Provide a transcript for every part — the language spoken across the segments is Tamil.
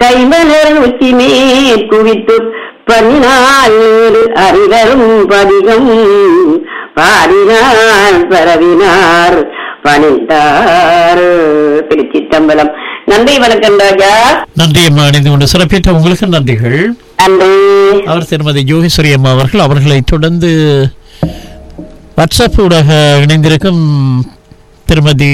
கைமலர் உச்சி மேற் குவித்து பண்ணினால் ஏழு அறிவரும் பதிகம் பாடினார் பரவினார் பணிந்தார் திருச்சிட்டம்பலம் நன்றி வணக்கம் ராஜா நன்றி அம்மா இணைந்து கொண்டு சிறப்பித்த உங்களுக்கு நன்றிகள் நன்றி அவர் திருமதி யோகேஸ்வரி அம்மா அவர்கள் அவர்களை தொடர்ந்து வாட்ஸ்அப் ஊடாக இணைந்திருக்கும் திருமதி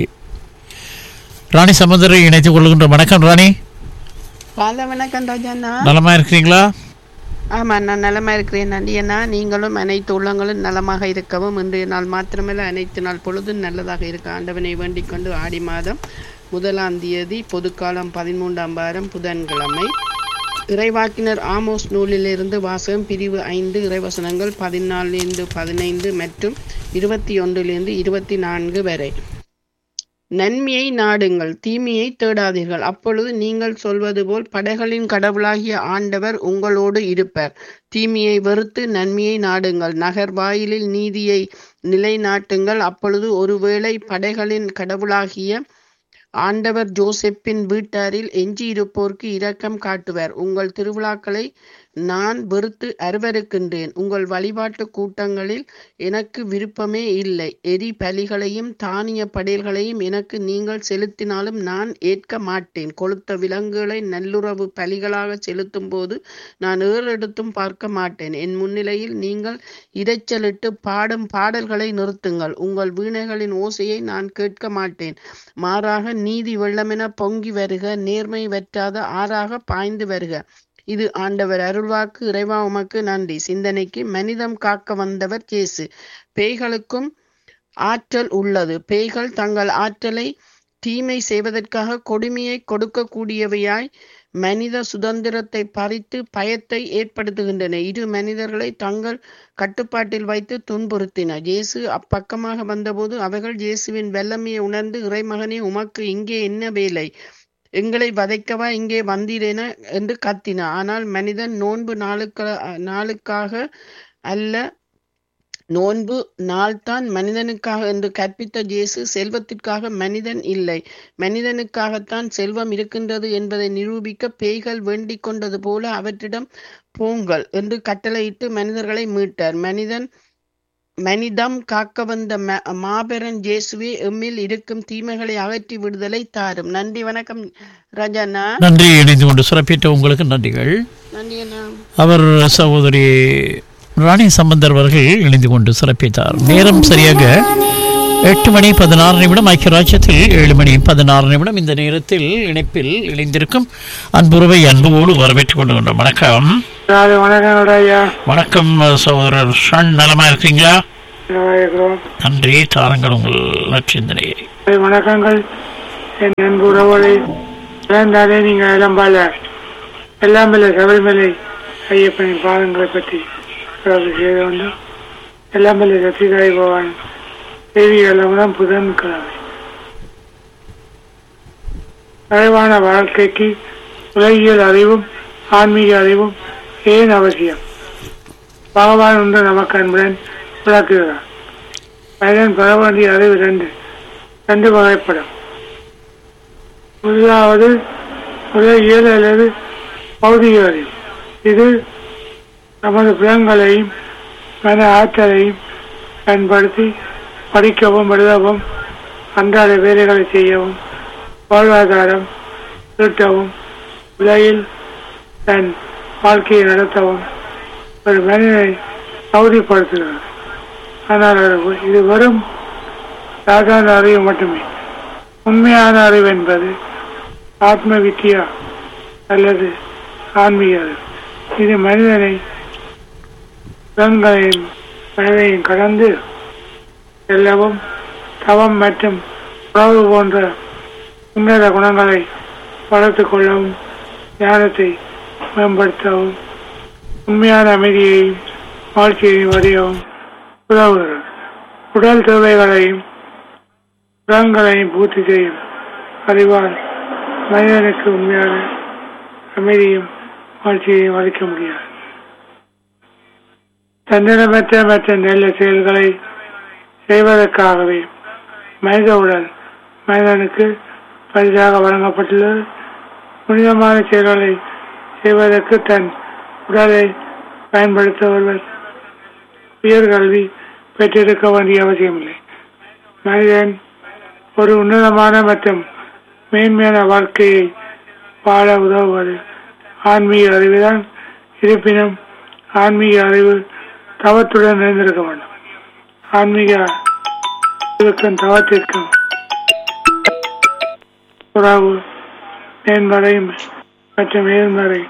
ராணி சமுதரை இணைத்துக் கொள்கின்ற வணக்கம் ராணி காலை வணக்கம் ராஜாண்ணா நலமா இருக்கிறீங்களா ஆமா நான் நலமா இருக்கிறேன் நன்றி அண்ணா நீங்களும் அனைத்து உள்ளங்களும் நலமாக இருக்கவும் இன்றைய நாள் மாத்திரமல்ல அனைத்து நாள் பொழுதும் நல்லதாக இருக்க ஆண்டவனை வேண்டிக் கொண்டு ஆடி மாதம் முதலாம் தேதி பொதுக்காலம் பதிமூன்றாம் வாரம் புதன்கிழமை இறைவாக்கினர் ஆமோஸ் நூலிலிருந்து வாசகம் பிரிவு ஐந்து இறைவசனங்கள் பதினாலிருந்து பதினைந்து மற்றும் இருபத்தி ஒன்றிலிருந்து இருபத்தி நான்கு வரை நன்மையை நாடுங்கள் தீமையை தேடாதீர்கள் அப்பொழுது நீங்கள் சொல்வது போல் படைகளின் கடவுளாகிய ஆண்டவர் உங்களோடு இருப்பர் தீமையை வெறுத்து நன்மையை நாடுங்கள் நகர் வாயிலில் நீதியை நிலைநாட்டுங்கள் அப்பொழுது ஒருவேளை படைகளின் கடவுளாகிய ஆண்டவர் ஜோசப்பின் வீட்டாரில் எஞ்சியிருப்போருக்கு இரக்கம் காட்டுவர் உங்கள் திருவிழாக்களை நான் வெறுத்து அருவருக்கின்றேன் உங்கள் வழிபாட்டு கூட்டங்களில் எனக்கு விருப்பமே இல்லை எரி பலிகளையும் தானிய படையல்களையும் எனக்கு நீங்கள் செலுத்தினாலும் நான் ஏற்க மாட்டேன் கொளுத்த விலங்குகளை நல்லுறவு பலிகளாக செலுத்தும் போது நான் ஏறெடுத்தும் பார்க்க மாட்டேன் என் முன்னிலையில் நீங்கள் இரைச்சலிட்டு பாடும் பாடல்களை நிறுத்துங்கள் உங்கள் வீணைகளின் ஓசையை நான் கேட்க மாட்டேன் மாறாக நீதி வெள்ளமென பொங்கி வருக நேர்மை வற்றாத ஆறாக பாய்ந்து வருக இது ஆண்டவர் அருள்வாக்கு இறைவா உமக்கு நன்றி சிந்தனைக்கு மனிதம் காக்க வந்தவர் இயேசு பேய்களுக்கும் ஆற்றல் உள்ளது பேய்கள் தங்கள் ஆற்றலை தீமை செய்வதற்காக கொடுமையை கொடுக்கக்கூடியவையாய் மனித சுதந்திரத்தை பறித்து பயத்தை ஏற்படுத்துகின்றன இரு மனிதர்களை தங்கள் கட்டுப்பாட்டில் வைத்து துன்புறுத்தின இயேசு அப்பக்கமாக வந்தபோது அவர்கள் இயேசுவின் வல்லமையை உணர்ந்து இறைமகனே உமக்கு இங்கே என்ன வேலை எங்களை வதைக்கவா இங்கே வந்தீரேன என்று கத்தின ஆனால் மனிதன் நோன்பு நாளுக்க நாளுக்காக அல்ல நோன்பு நாள்தான் மனிதனுக்காக என்று கற்பித்த இயேசு செல்வத்திற்காக மனிதன் இல்லை மனிதனுக்காகத்தான் செல்வம் இருக்கின்றது என்பதை நிரூபிக்க பேய்கள் வேண்டிக் கொண்டது போல அவற்றிடம் போங்கள் என்று கட்டளையிட்டு மனிதர்களை மீட்டார் மனிதன் மனிதம் காக்க வந்த ம- மாபெரும் இயேசுவே எம்மில் இருக்கும் தீமைகளை அகற்றி விடுதலை தாரும் நன்றி வணக்கம் ராஜாண்ணா நன்றி இணைந்து கொண்டு சிறப்பித்த உங்களுக்கு நன்றிகள் நன்றி அண்ணா அவர் சகோதரி ராணி சம்பந்தர் அவர்கள் இணைந்து கொண்டு சிறப்பித்தார் நேரம் சரியாக எட்டு மணி பதினாறு நிமிடம் ஐக்கிய ராஜ்யத்தில் ஏழு மணி பதினாறு நிமிடம் இந்த நேரத்தில் இணைப்பில் இணைந்திருக்கும் அன்புறவை அன்போடு வரவேற்றுக் கொண்டு வணக்கம் நாலு வணக்கம் ஐயா வணக்கம் சகோதரர் ஷன் நலமா இருக்கீங்களா நல்லா இருக்கிறோம் நன்றி தாருங்கள் உங்கள் நற்சிந்தனையை ஐயா, வணக்கங்கள் என் அன்பு உறவுகளை இழந்தாலே நீங்கள் இளம்பால எல்லாம் இல்லை சபரிமலை ஐயப்பனின் பாதங்களை பற்றி பிறகு செய்து வந்து எல்லாம் இல்லை சத்திதாய் பகவான் தேவி எல்லாம் புதன்கிழமை நிறைவான வாழ்க்கைக்கு உலகியல் அறிவும் ஆன்மீக அறிவும் ஏன் அவசியம் பகவான் ஒன்று நமக்கு அன்புடன் விளக்குகிறார் மனிதன் பெற வேண்டிய அறிவு ரெண்டு ரெண்டு வகைப்படும் முதலாவது உலகியல் அல்லது பௌதிக அறிவு இது நமது புலன்களையும் மன ஆற்றலையும் பயன்படுத்தி படிக்கவும் எழுதவும் அன்றாட வேலைகளை செய்யவும் வாழ்வாதாரம் ஈட்டவும் உலகில் தன் வாழ்க்கையை நடத்தவும் ஒரு மனிதனை தகுதிப்படுத்துகிறது ஆனால் அது இது வெறும் சாதாரண அறிவு மட்டுமே உண்மையான அறிவு என்பது ஆத்ம வித்தியா அல்லது ஆன்மீக அறிவு இது மனிதனை புலன்களையும் மனதையும் கடந்து செல்லவும் தவம் மற்றும் உறவு போன்ற உன்னத குணங்களை வளர்த்துக் கொள்ளவும் ஞானத்தை மேம்படுத்தவும் உண்மையான அமைதியையும் வாழ்க்கையையும் அறியவும் உதவுகிறது உடல் தேவைகளையும் புலன்களையும் பூர்த்தி செய்யும் அறிவால் மனிதனுக்கு உண்மையான அமைதியும் வாழ்க்கையையும் அளிக்க முடியாது தன்னலமற்ற மற்ற நல்ல செயல்களை செய்வதற்காகவே மனித உடல் மனிதனுக்கு பரிசாக வழங்கப்பட்டுள்ளது புனிதமான செயல்களை செய்வதற்கு தன் உடலை பயன்படுத்த ஒருவர் உயர்கல்வி பெற்றிருக்க வேண்டிய அவசியமில்லை மனிதன் ஒரு உன்னதமான மற்றும் மேன்மையான வாழ்க்கையை வாழ உதவுவது ஆன்மீக அறிவுதான் இருப்பினும் ஆன்மீக அறிவு தவத்துடன் நிறைந்திருக்க வேண்டும் ஆன்மீக அறிவுக்கும் தவத்திற்கும் உறவு நேர்மறை மற்றும் எதிர்மறை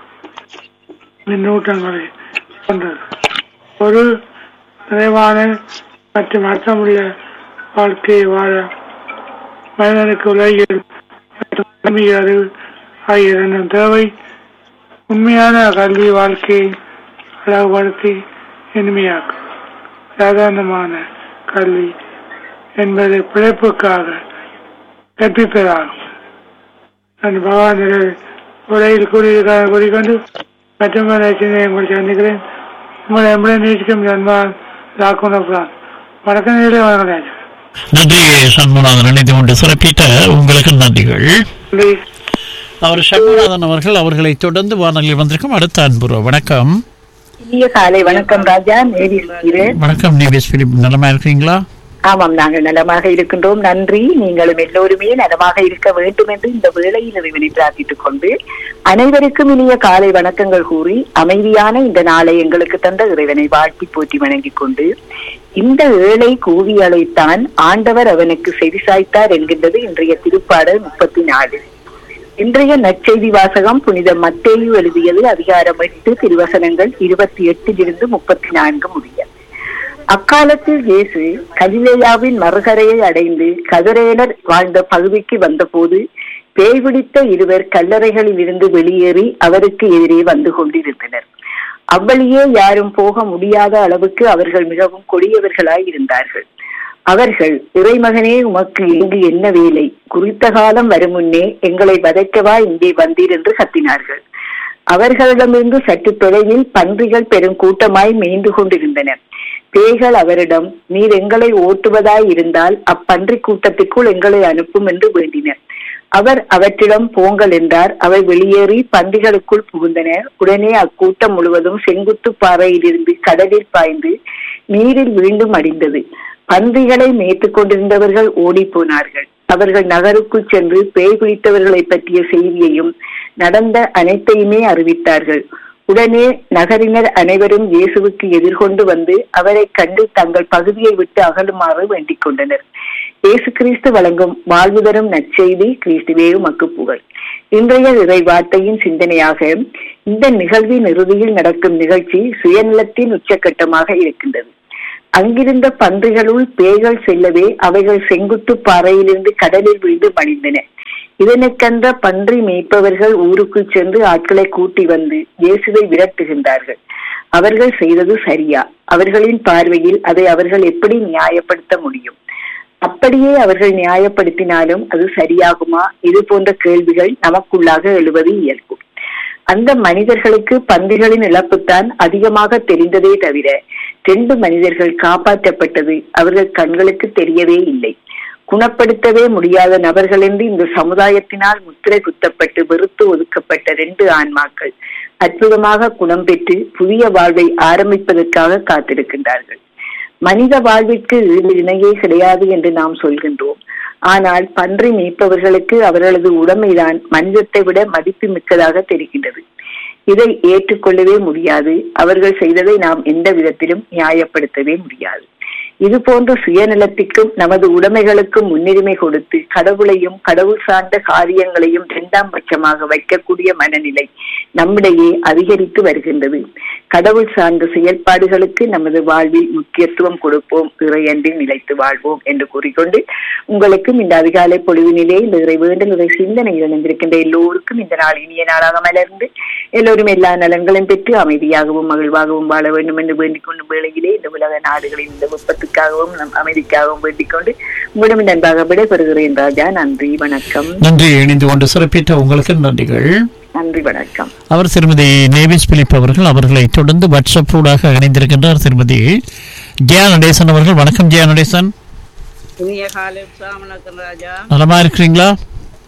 மின்னூட்டங்களை கொண்டது ஒரு நிறைவான மற்றும் அர்த்தமுள்ள வாழ்க்கையை வாழ மனிதனுக்கு உலகியல் மற்றும் ஆன்மீக அறிவு ஆகிய இரண்டும் தேவை உண்மையான கல்வி வாழ்க்கையை அழகுபடுத்தி இனிமையாக்கும் சாதாரணமான கல்வி என்பது பிழைப்புக்காக கற்பிப்பதாகும் நான் பகவான் உரையில் கூறியிருக்காக கூறிக்கொண்டு மற்றும் சிந்தனை உங்களை சந்திக்கிறேன் உங்களை எப்படி நேசிக்கும் ஜன்மான் லாக்குனப்ரான் வணக்கம் நேரே வணக்கம் ராஜா நன்றி சண்முகநாதன் இணைந்து கொண்டு சிறப்பித்த உங்களுக்கு நன்றிகள் நன்றி அவர் சண்முகநாதன் அவர்கள் அவர்களை தொடர்ந்து வானொலியில் வந்திருக்கும் அடுத்த அன்புறவு வணக்கம் இனிய காலை வணக்கம் ராஜா நேரி இருக்கிறேன் வணக்கம் நிவேஷ் பிலிப் நலமா இருக்கிறீங்களா ஆமாம் நாங்கள் நலமாக இருக்கின்றோம் நன்றி நீங்களும் எல்லோருமே நலமாக இருக்க வேண்டும் என்று இந்த வேளையில் இறைவனை பிரார்த்தித்துக் கொண்டு அனைவருக்கும் இனிய காலை வணக்கங்கள் கூறி அமைதியான இந்த நாளை எங்களுக்கு தந்த இறைவனை வாழ்த்தி போற்றி வணங்கிக் கொண்டு இந்த ஏழை கூவி அழைத்தான் ஆண்டவர் அவனுக்கு செவிசாய்த்தார் என்கின்றது இன்றைய திருப்பாடல் முப்பத்தி நாலு இன்றைய நற்செய்தி வாசகம் புனித மத்தேயு எழுதியது அதிகாரம் எட்டு திருவசனங்கள் இருபத்தி எட்டிலிருந்து முப்பத்தி நான்கு முடிய அக்காலத்தில் இயேசு கலிலேயாவின் மறுகரையை அடைந்து கதிரேனர் வாழ்ந்த பகுதிக்கு வந்தபோது பேய் பிடித்த இருவர் கல்லறைகளில் இருந்து வெளியேறி அவருக்கு எதிரே வந்து கொண்டிருந்தனர் அவ்வழியே யாரும் போக முடியாத அளவுக்கு அவர்கள் மிகவும் கொடியவர்களாய் இருந்தார்கள் அவர்கள் இறைமகனே உமக்கு இங்கு என்ன வேலை குறித்த காலம் வரும் முன்னே எங்களை வதைக்கவா இங்கே வந்தீர் என்று கத்தினார்கள் அவர்களிடமிருந்து சற்று தொலைவில் பன்றிகள் பெரும் கூட்டமாய் மேய்ந்து கொண்டிருந்தன பேய்கள் அவரிடம் நீர் எங்களை ஓட்டுவதாய் இருந்தால் அப்பன்றி கூட்டத்திற்குள் எங்களை அனுப்பும் என்று வேண்டினர் அவர் அவற்றிடம் போங்கள் என்றார் அவை வெளியேறி பன்றிகளுக்குள் புகுந்தன உடனே அக்கூட்டம் முழுவதும் செங்குத்து பாறையிலிருந்து கடலில் பாய்ந்து நீரில் வீழ்ந்து மடிந்தது பன்றிகளை மேய்த்துக் கொண்டிருந்தவர்கள் ஓடி போனார்கள் அவர்கள் நகருக்குள் சென்று பேய் பிடித்தவர்களை பற்றிய செய்தியையும் நடந்த அனைத்தையுமே அறிவித்தார்கள் உடனே நகரினர் அனைவரும் இயேசுவுக்கு எதிர்கொண்டு வந்து அவரை கண்டு தங்கள் பகுதியை விட்டு அகலுமாறு வேண்டிக் கொண்டனர் இயேசு கிறிஸ்து வழங்கும் வாழ்வு தரும் நற்செய்தி கிறிஸ்துவே உமக்கு புகழ் இன்றைய இறை வார்த்தையின் சிந்தனையாக இந்த நிகழ்வின் இறுதியில் நடக்கும் நிகழ்ச்சி சுயநலத்தின் உச்சக்கட்டமாக இருக்கின்றது அங்கிருந்த பன்றிகளுள் பேய்கள் செல்லவே அவைகள் செங்குத்து பாறையிலிருந்து கடலில் விழுந்து மடிந்தன இதனுக்கென்ற பன்றி மேய்ப்பவர்கள் ஊருக்குள் சென்று ஆட்களை கூட்டி வந்து இயேசுவை விரட்டுகின்றார்கள் அவர்கள் செய்தது சரியா அவர்களின் பார்வையில் அதை அவர்கள் எப்படி நியாயப்படுத்த முடியும் அப்படியே அவர்கள் நியாயப்படுத்தினாலும் அது சரியாகுமா இது போன்ற கேள்விகள் நமக்குள்ளாக எழுவது இயல்பு அந்த மனிதர்களுக்கு பன்றிகளின் இழப்புத்தான் அதிகமாக தெரிந்ததே தவிர ரெண்டு மனிதர்கள் காப்பாற்றப்பட்டது அவர்கள் கண்களுக்கு தெரியவே இல்லை குணப்படுத்தவே முடியாத நபர்கள் என்று இந்த சமுதாயத்தினால் முத்திரை குத்தப்பட்டு வெறுத்து ஒதுக்கப்பட்ட ரெண்டு ஆன்மாக்கள் அற்புதமாக குணம் பெற்று புதிய வாழ்வை ஆரம்பிப்பதற்காக காத்திருக்கின்றார்கள் மனித வாழ்விற்கு ஈடு இணையே கிடையாது என்று நாம் சொல்கின்றோம் ஆனால் பன்றி மீட்பவர்களுக்கு அவர்களது உடைமைதான் மனிதத்தை விட மதிப்பு மிக்கதாக தெரிகின்றது இதை ஏற்றுக்கொள்ளவே முடியாது அவர்கள் செய்ததை நாம் எந்த விதத்திலும் நியாயப்படுத்தவே முடியாது இது போன்ற சுயநலத்திற்கும் நமது உடைமைகளுக்கும் முன்னுரிமை கொடுத்து கடவுளையும் கடவுள் சார்ந்த காரியங்களையும் இரண்டாம் பட்சமாக வைக்கக்கூடிய மனநிலை நம்மிடையே அதிகரித்து வருகின்றது கடவுள் சார்ந்த செயல்பாடுகளுக்கு நமது வாழ்வில் முக்கியத்துவம் கொடுப்போம் இறையன்றில் நிலைத்து வாழ்வோம் என்று கூறிக்கொண்டு உங்களுக்கும் இந்த அதிகாலை பொழுவினிலே இந்த இறை வேண்டல் இறை சிந்தனையில் இணைந்திருக்கின்ற எல்லோருக்கும் இந்த நாள் இனிய நாளாக மலர்ந்து எல்லோரும் எல்லா நலன்களும் பெற்று அமைதியாகவும் மகிழ்வாகவும் வாழ வேண்டும் என்று வேண்டிக் கொண்டு வேளையிலே இந்த உலக நாடுகளின் இந்த விபத்துக்காகவும் நம் அமைதிக்காகவும் வேண்டிக் கொண்டு உங்களிடம் நன்பாக விடைபெறுகிறேன் ராஜா நன்றி வணக்கம் நன்றி இணைந்து கொண்டு சிறப்பித்த உங்களுக்கு நன்றிகள் நன்றி வணக்கம் அவர் திருமதி நேவிஸ் பிலிப் அவர்கள் அவர்களை தொடர்ந்து வாட்ஸ்அப் ஊடாக இணைந்திருக்கின்றார் திருமதி ஜெயா நடேசன் அவர்கள் வணக்கம் ஜெயா நடேசன் இனிய காலை வணக்கம் ராஜா நலமா இருக்கிறீங்களா ஓ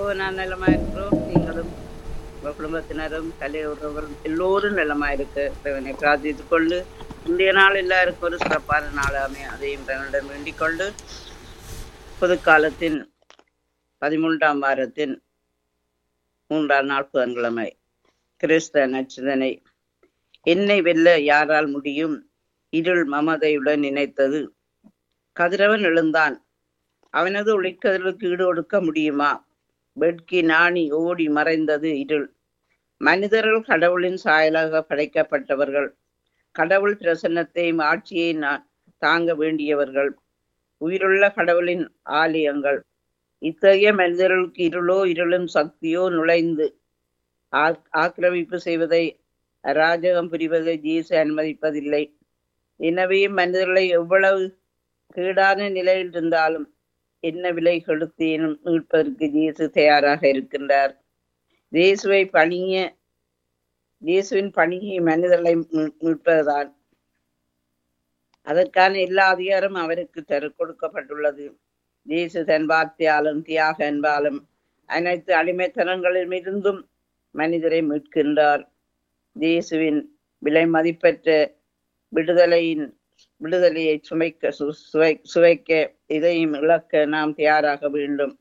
நான் நலமா இருக்கிறோம் நீங்களும் உங்கள் குடும்பத்தினரும் தலைவர்களும் எல்லோரும் நலமா இருக்கு இறைவனை பிரார்த்தித்துக் கொண்டு இன்றைய நாள் எல்லாருக்கும் ஒரு சிறப்பான நாளாமே அதையும் தன்னிடம் வேண்டிக் கொண்டு பொது காலத்தின் பதிமூன்றாம் வாரத்தின் மூன்றாம் நாள் புதன்கிழமை கிறிஸ்த நச்சிதனை என்னை வெல்ல யாரால் முடியும் இருள் மமதையுடன் நினைத்தது கதிரவன் எழுந்தான் அவனது ஒளிக்கதிர்களுக்கு ஈடு கொடுக்க முடியுமா வெட்கி நாணி ஓடி மறைந்தது இருள் மனிதர்கள் கடவுளின் சாயலாக படைக்கப்பட்டவர்கள் கடவுள் பிரசன்னத்தையும் ஆட்சியை நா- தாங்க வேண்டியவர்கள் உயிருள்ள கடவுளின் ஆலயங்கள் இத்தகைய மனிதர்களுக்கு இருளோ இருளும் சக்தியோ நுழைந்து ஆக்- ஆக்கிரமிப்பு செய்வதை அராஜகம் புரிவதை ஜீசு அனுமதிப்பதில்லை எனவே மனிதர்களை எவ்வளவு கீடான நிலையில் இருந்தாலும் என்ன விலை கொடுத்தேனும் மீட்பதற்கு இயேசு தயாராக இருக்கின்றார் இயேசுவை பணிய இயேசுவின் பணியை மனிதர்களை மீ- மீட்பதுதான் அதற்கான எல்லா அதிகாரம் அவருக்கு தரு கொடுக்கப்பட்டுள்ளது இயேசு தன் வார்த்தையாலும் தியாக அன்பாலும் அனைத்து அடிமைத்தனங்களிலிருந்தும் மனிதரை மீட்கின்றார் இயேசுவின் விலை மதிப்பற்ற விடுதலையின் விடுதலையை சுமைக்க சு- சுவை சுவைக்க இதையும் இழக்க நாம் தயாராக வேண்டும்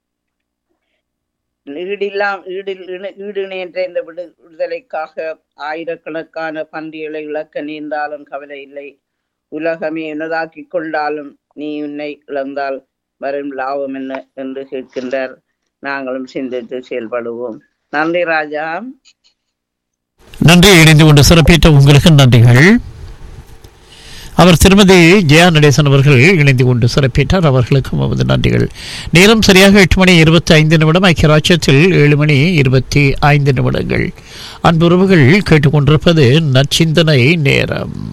ஈடில்லா ஈடில் இணை- ஈடு இணையற்ற இந்த விடு விடுதலைக்காக ஆயிரக்கணக்கான பன்றிகளை இழக்க நேர்ந்தாலும் கவலை இல்லை உலகமே உனதாக்கி கொண்டாலும் நீ உன்னை இழந்தால் வரும் லாபம் என்ன என்று கேட்கின்றார் நாங்களும் சிந்தித்து செயல்படுவோம் நன்றி ராஜா நன்றி இணைந்து கொண்டு சிறப்பித்த உங்களுக்கு நன்றிகள் அவர் திருமதி ஜெயா நடேசன் அவர்கள் இணைந்து கொண்டு சிறப்பித்தார் அவர்களுக்கும் நமது நன்றிகள் நேரம் சரியாக எட்டு மணி இருபத்தி ஐந்து நிமிடம் ஐக்கிய ராஜ்யத்தில் ஏழு மணி இருபத்தி ஐந்து நிமிடங்கள் அன்புறவுகள் கேட்டுக்கொண்டிருப்பது நச்சிந்தனை நேரம்